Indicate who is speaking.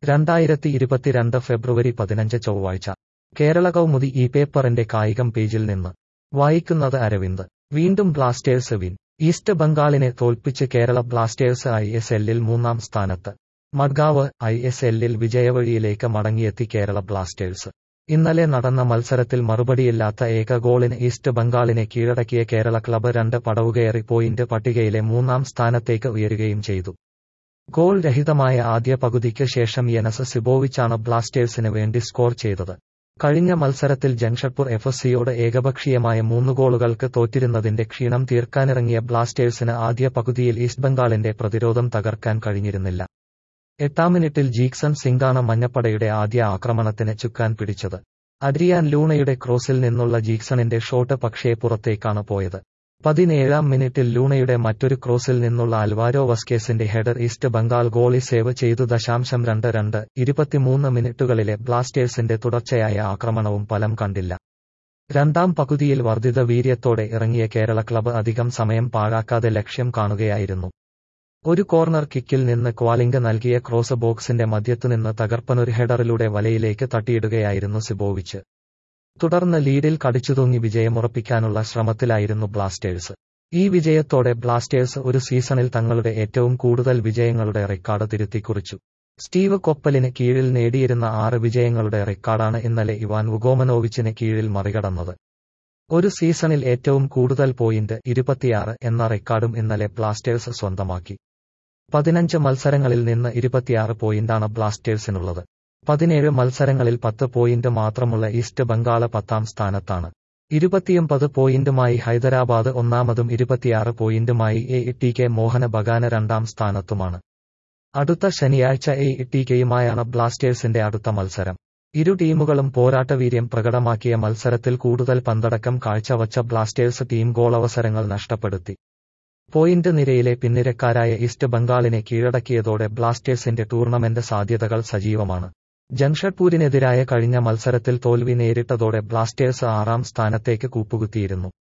Speaker 1: രണ്ടായിരത്തി ഇരുപത്തിരണ്ട് ഫെബ്രുവരി പതിനഞ്ച് ചൊവ്വാഴ്ച കേരള കൗമുദി ഈ പേപ്പറിന്റെ കായികം പേജിൽ നിന്ന് വായിക്കുന്നത് അരവിന്ദ് വീണ്ടും ബ്ലാസ്റ്റേഴ്സ് വിൻ ഈസ്റ്റ് ബംഗാളിനെ തോൽപ്പിച്ച് കേരള ബ്ലാസ്റ്റേഴ്സ് ഐ എസ് എല്ലിൽ മൂന്നാം സ്ഥാനത്ത് മഡ്ഗാവ് ഐ എസ് എല്ലിൽ വിജയവഴിയിലേക്ക് മടങ്ങിയെത്തി കേരള ബ്ലാസ്റ്റേഴ്സ് ഇന്നലെ നടന്ന മത്സരത്തിൽ മറുപടിയില്ലാത്ത ഏക ഗോളിന് ഈസ്റ്റ് ബംഗാളിനെ കീഴടക്കിയ കേരള ക്ലബ് രണ്ട് പടവുകയറി പോയിന്റ് പട്ടികയിലെ മൂന്നാം സ്ഥാനത്തേക്ക് ഉയരുകയും ചെയ്തു ഗോൾ രഹിതമായ ആദ്യ പകുതിക്ക് ശേഷം യനസ് സിബോവിച്ചാണ് ബ്ലാസ്റ്റേഴ്സിന് വേണ്ടി സ്കോർ ചെയ്തത് കഴിഞ്ഞ മത്സരത്തിൽ ജംഷഡ്പൂർ എഫ് സിയോട് ഏകപക്ഷീയമായ മൂന്ന് ഗോളുകൾക്ക് തോറ്റിരുന്നതിന്റെ ക്ഷീണം തീർക്കാനിറങ്ങിയ ബ്ലാസ്റ്റേഴ്സിന് ആദ്യ പകുതിയിൽ ഈസ്റ്റ് ബംഗാളിന്റെ പ്രതിരോധം തകർക്കാൻ കഴിഞ്ഞിരുന്നില്ല എട്ടാം മിനിറ്റിൽ ജീക്സൺ സിംഗാണ് മഞ്ഞപ്പടയുടെ ആദ്യ ആക്രമണത്തിന് ചുക്കാൻ പിടിച്ചത് അഡ്രിയാൻ ലൂണയുടെ ക്രോസിൽ നിന്നുള്ള ജീക്സണിന്റെ ഷോട്ട് പക്ഷേ പുറത്തേക്കാണ് പോയത് പതിനേഴാം മിനിറ്റിൽ ലൂണയുടെ മറ്റൊരു ക്രോസിൽ നിന്നുള്ള അൽവാരോ വസ്കേസിന്റെ header East Bengal goalie save ചെയ്തു ദശാംശം രണ്ട് രണ്ട് ഇരുപത്തിമൂന്ന് മിനിറ്റുകളിലെ ബ്ലാസ്റ്റേഴ്സിന്റെ തുടർച്ചയായ ആക്രമണവും ഫലം കണ്ടില്ല രണ്ടാം പകുതിയിൽ വർദ്ധിത വീര്യത്തോടെ ഇറങ്ങിയ കേരള ക്ലബ്ബ് അധികം സമയം പാഴാക്കാതെ ലക്ഷ്യം കാണുകയായിരുന്നു ഒരു കോർണർ കിക്കിൽ നിന്ന് ക്വാലിംഗ് നൽകിയ ക്രോസ് ബോക്സിന്റെ മധ്യത്തുനിന്ന് തകർപ്പനൊരു ഹെഡറിലൂടെ വലയിലേക്ക് തട്ടിയിടുകയായിരുന്നു സിബോവിച്ച് തുടർന്ന് ലീഡിൽ കടിച്ചുതൂങ്ങി വിജയമുറപ്പിക്കാനുള്ള ശ്രമത്തിലായിരുന്നു ബ്ലാസ്റ്റേഴ്സ് ഈ വിജയത്തോടെ ബ്ലാസ്റ്റേഴ്സ് ഒരു സീസണിൽ തങ്ങളുടെ ഏറ്റവും കൂടുതൽ വിജയങ്ങളുടെ റെക്കോർഡ് തിരുത്തിക്കുറിച്ചു സ്റ്റീവ് കൊപ്പലിന് കീഴിൽ നേടിയിരുന്ന ആറ് വിജയങ്ങളുടെ റെക്കോർഡാണ് ഇന്നലെ ഇവാൻ വുഗോമനോവിച്ചിന് കീഴിൽ മറികടന്നത് ഒരു സീസണിൽ ഏറ്റവും കൂടുതൽ പോയിന്റ് ഇരുപത്തിയാറ് എന്ന റെക്കോർഡും ഇന്നലെ ബ്ലാസ്റ്റേഴ്സ് സ്വന്തമാക്കി പതിനഞ്ച് മത്സരങ്ങളിൽ നിന്ന് ഇരുപത്തിയാറ് പോയിന്റാണ് ബ്ലാസ്റ്റേഴ്സിനുള്ളത് പതിനേഴ് മത്സരങ്ങളിൽ പത്ത് പോയിന്റ് മാത്രമുള്ള ഈസ്റ്റ് ബംഗാള് പത്താം സ്ഥാനത്താണ് ഇരുപത്തിയൊമ്പത് പോയിന്റുമായി ഹൈദരാബാദ് ഒന്നാമതും ഇരുപത്തിയാറ് പോയിന്റുമായി A T K Mohun Bagan രണ്ടാം സ്ഥാനത്തുമാണ് അടുത്ത ശനിയാഴ്ച എ ടി കെയുമായാണ് ബ്ലാസ്റ്റേഴ്സിന്റെ അടുത്ത മത്സരം ഇരു ടീമുകളും പോരാട്ടവീര്യം പ്രകടമാക്കിയ മത്സരത്തിൽ കൂടുതൽ പന്തടക്കം കാഴ്ചവച്ച ബ്ലാസ്റ്റേഴ്സ് ടീം ഗോളവസരങ്ങൾ നഷ്ടപ്പെടുത്തി പോയിന്റ് നിരയിലെ പിന്നിരക്കാരായ ഈസ്റ്റ് ബംഗാളിനെ കീഴടക്കിയതോടെ ബ്ലാസ്റ്റേഴ്സിന്റെ ടൂർണമെന്റ് സാധ്യതകൾ സജീവമാണ് ജംഷഡ്പൂരിനെതിരായ കഴിഞ്ഞ മത്സരത്തിൽ തോൽവി നേരിട്ടതോടെ ബ്ലാസ്റ്റേഴ്സ് ആറാം സ്ഥാനത്തേക്ക് കൂപ്പുകുത്തിയിരുന്നു